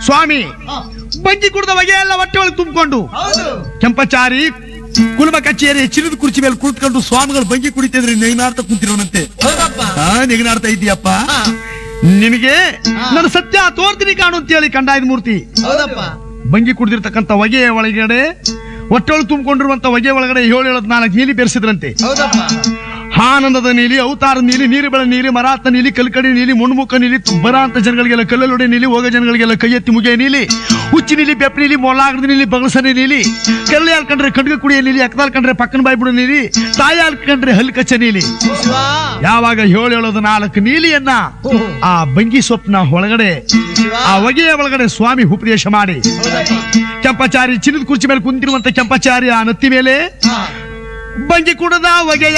ಸ್ವಾಮಿ ಹಾ, ಬಂಗಿ ಕುಡಿದ ಹೊಗೆ ಎಲ್ಲ ಹೊಟ್ಟೆ ಒಳಗೆ ತುಂಬಿಕೊಂಡು ಹೌದು ಕೆಂಪಚಾರಿ ಕುಲಮ ಕಚೇರಿ ಚಿನ್ನದ ಕುರ್ಚಿ ಮೇಲೆ ಕುಳಿತುಕೊಂಡು ಸ್ವಾಮಿಗಳು ಬಂಗಿ ಕುಡಿತಿದ್ರಿ ನೆಗನಾಡ್ತಾ ಕುಂತಿರೋನಂತೆ ಹೌದಪ್ಪ ಹಾ ನೆಗನಾಡ್ತಾ ಇದೀಯಪ್ಪ ಹಾ, ನಿನಗೆ ಹಾ. ನನ್ನ ಸತ್ಯ ತೋರ್ತೀನಿ ಕಾಣು ಅಂತೇಳಿ ಕಂಡಾಯದ ಮೂರ್ತಿ ಹೌದಪ್ಪ ಬಂಗಿ ಕುಡಿದಿರ್ತಕ್ಕಂಥ ಹೊಗೆ ಒಳಗಡೆ ಹೊಟ್ಟೆ ಒಳಗೆ ತುಂಬಿಕೊಂಡಿರುವಂತ ಹೊಗೆ ಒಳಗಡೆ ಏಳು ಏಳದ್ ನಾಲ್ಕು ನೀಲಿ ಬೆರೆಸಿದ್ರಂತೆ ಹೌದಪ್ಪ ಆನಂದದ ನೀಲಿ ಅವತಾರ ನೀಲಿ ನೀರು ಬೆಳೆ ನೀಲಿ ಮರಾತ ನೀಲಿ ಕಲ್ಕಡಿ ನೀಲಿ ಮುಣ್ಮುಖ ನೀಲಿ ಬರ ಅಂತ ಜನಗಳಿಗೆಲ್ಲ ಕಲ್ಲಲೊಡೆ ನೀಲಿ ಹೋಗ ಜನಗಳಿಗೆಲ್ಲ ಕೈ ಎತ್ತಿ ಮುಗಿಯ ನೀಲಿ ಹುಚ್ಚಿ ನೀಲಿ ಬೆಪ್ಪ ನೀಲಿ ಮೊಲಾಗದ ನೀಲಿ ಬಗಸನೆ ನೀಲಿ ಕಳ್ಳಿ ಹಾಲ್ ಕಂಡ್ರೆ ಕಡ್ಗ ಕುಡಿಯ ನೀಲಿ ಅಕ್ಕದಾಲ್ ಕಂಡ್ರೆ ಪಕ್ಕನ ಬಾಯಿ ಬಿಡು ನೀಲಿ ತಾಯಿ ಹಾಲ್ ಕಂಡ್ರೆ ಹಲ್ ಕಚ್ಚ ನೀಲಿ ಶಿವ ಯಾವಾಗ ಏಳು ಏಳೋದು ನಾಲ್ಕು ನೀಲಿಯನ್ನ ಆ ಬಂಗಿ ಸೊಪ್ಪಿನ ಒಳಗಡೆ ಶಿವ ಆ ಹೊಗೆಯ ಒಳಗಡೆ ಸ್ವಾಮಿ ಉಪದೇಶ ಮಾಡಿ ಹೌದಪ್ಪ ಕೆಂಪಚಾರಿ ಚಿನ್ನದ ಕುರ್ಚಿ ಮೇಲೆ ಕುಂತಿರುವಂತ ಕೆಂಪಚಾರಿ ಆ ನತ್ತಿ ಮೇಲೆ ಹಾ ಬಂಗಿ ಕುಡದ ಹೊಗೆಯ